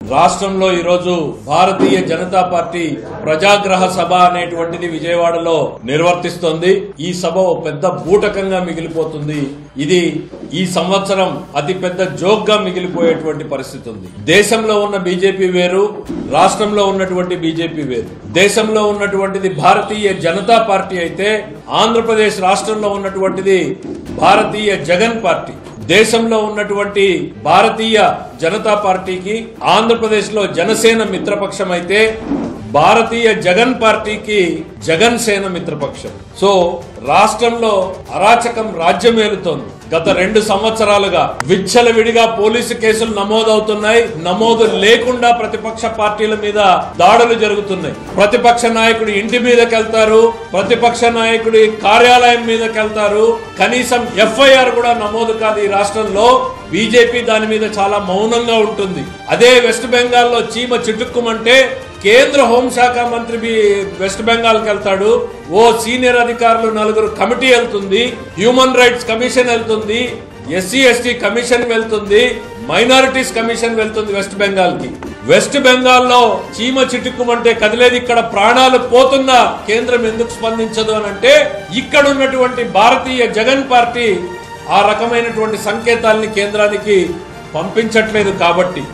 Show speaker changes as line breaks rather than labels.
రాష్ట్రంలో ఈరోజు భారతీయ జనతా పార్టీ ప్రజాగ్రహ సభ అనేటువంటిది విజయవాడలో నిర్వర్తిస్తోంది ఈ సభ ఓ పెద్ద బూటకంగా మిగిలిపోతుంది ఇది ఈ సంవత్సరం అతి పెద్ద జోక్ గా మిగిలిపోయేటువంటి పరిస్థితి ఉంది దేశంలో ఉన్న బీజేపీ వేరు రాష్ట్రంలో ఉన్నటువంటి బీజేపీ వేరు దేశంలో ఉన్నటువంటిది భారతీయ జనతా పార్టీ అయితే ఆంధ్రప్రదేశ్ రాష్ట్రంలో ఉన్నటువంటిది భారతీయ జగన్ పార్టీ దేశంలో ఉన్నటువంటి భారతీయ జనతా పార్టీకి ఆంధ్రప్రదేశ్ లో జనసేన మిత్రపక్షం అయితే భారతీయ జగన్ పార్టీకి జగన్ సేన మిత్రపక్షం సో రాష్ట్రంలో అరాచకం రాజ్యమేలుతోంది గత రెండు సంవత్సరాలుగా విచ్చలవిడిగా పోలీసు కేసులు నమోదవుతున్నాయి నమోదు లేకుండా ప్రతిపక్ష పార్టీల మీద దాడులు జరుగుతున్నాయి ప్రతిపక్ష నాయకుడి ఇంటి మీదకి వెళ్తారు ప్రతిపక్ష నాయకుడి కార్యాలయం మీదకి వెళ్తారు కనీసం ఎఫ్ఐఆర్ కూడా నమోదు కాదు ఈ రాష్ట్రంలో బీజేపీ దాని మీద చాలా మౌనంగా ఉంటుంది అదే వెస్ట్ బెంగాల్లో చీమ చిటుక్కుమంటే కేంద్ర హోంశాఖ మంత్రి బి వెస్ట్ బెంగాల్ కి వెళ్తాడు ఓ సీనియర్ అధికారులు నలుగురు కమిటీ వెళ్తుంది హ్యూమన్ రైట్స్ కమిషన్ వెళ్తుంది ఎస్సీ ఎస్టీ కమిషన్ వెళ్తుంది మైనారిటీస్ కమిషన్ వెళ్తుంది వెస్ట్ బెంగాల్ కి వెస్ట్ బెంగాల్లో చీమ చిటుక్కుమంటే కదిలేది ఇక్కడ ప్రాణాలు పోతున్నా కేంద్రం ఎందుకు స్పందించదు అని అంటే ఇక్కడ ఉన్నటువంటి భారతీయ జగన్ పార్టీ ఆ రకమైనటువంటి సంకేతాల్ని కేంద్రానికి పంపించట్లేదు కాబట్టి